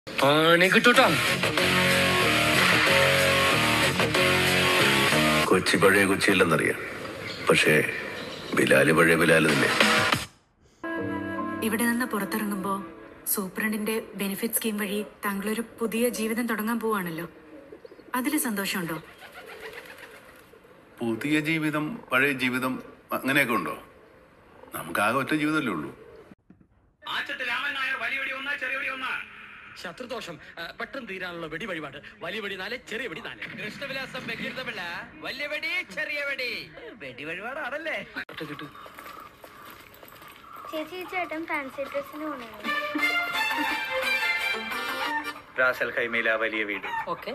പണി കിട്ടൂട്ടോ കൊച്ചി പഴയ കൊച്ചിയില്ലെന്നറിയാം പക്ഷേ ബിലാല് പഴയ ബിലാല് തന്നെ ഇവിടെ നിന്ന് പുറത്തിറങ്ങുമ്പോൾ സൂപ്രണ്ടിന്റെ ബെനിഫിറ്റ് സ്കീം വഴി താങ്കളൊരു പുതിയ ജീവിതം തുടങ്ങാൻ പോവാണല്ലോ അതിൽ സന്തോഷമുണ്ടോ പുതിയ ജീവിതം പഴയ ജീവിതം അങ്ങനെയൊക്കെ ഉണ്ടോ നമുക്കാകെ ഒറ്റ ജീവിതമല്ലേ ഉള്ളൂ ആച്ചത്ത് രാമൻ നായർ വലിയ വെടി ഒന്ന് ചെറിയ വെടി ഒന്ന് ശത്രുദോഷം ആ, പെട്ടെന്ന് തീരാനുള്ള വെടി വഴിപാട് വലിയ വെടി നാല് ചെറിയ വെടി നാല് കൃഷ്ണവിലാസം ബഹിർദപിള്ള വലിയ വെടി ചെറിയ വെടി വെടി വഴിപാടാണല്ലേ കിട്ടു ചേച്ചി ഈ ചേട്ടൻ ഫാൻസി ഡ്രസ്സിന് പോണേ റാസൽ ഖൈമയില വലിയ വീട് ഓക്കെ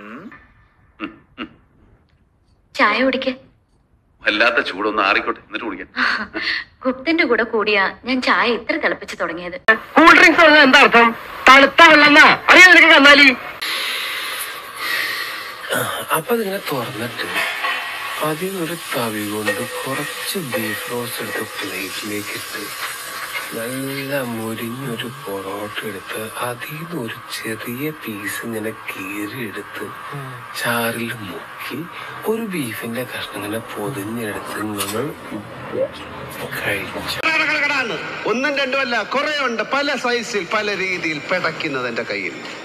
ചായ കുടിക്ക് വല്ലാത്ത ചൂടൊന്ന് ആറിക്കോട്ടെ എന്നിട്ട് കുടിക്കാം ഗുപ്തന്റെ കൂടെ കൂടിയാ ഞാൻ ചായ ഇത്ര തിളപ്പിച്ച് തുടങ്ങിയത് കൂൾ ഡ്രിങ്ക്സ് എന്താ അർത്ഥം തണുത്ത വെള്ളം അറിയാൻ നിനക്ക് കന്നാലി അപ്പൊ അതിങ്ങനെ തുറന്നിട്ട് അതിൽ ഒരു തവി കൊണ്ട് കുറച്ച് ബീഫ് റോസ്റ്റ് എടുത്ത് പ്ലേറ്റിലേക്ക് ഇട്ട് നല്ല മുരിഞ്ഞൊരു പൊറോട്ട എടുത്ത് അതിൽ നിന്ന് ഒരു ചെറിയ പീസ് ഇങ്ങനെ കീറിയെടുത്ത് ചാറിൽ മുക്കി ഒരു ബീഫിന്റെ കഷ്ണം ഇങ്ങനെ പൊതിഞ്ഞെടുത്ത് നിങ്ങൾ കഴിച്ചു ഒന്നും രണ്ടും അല്ല കുറെ ഉണ്ട് പല സൈസിൽ പല രീതിയിൽ പിടയ്ക്കുന്നത് എന്റെ കയ്യിൽ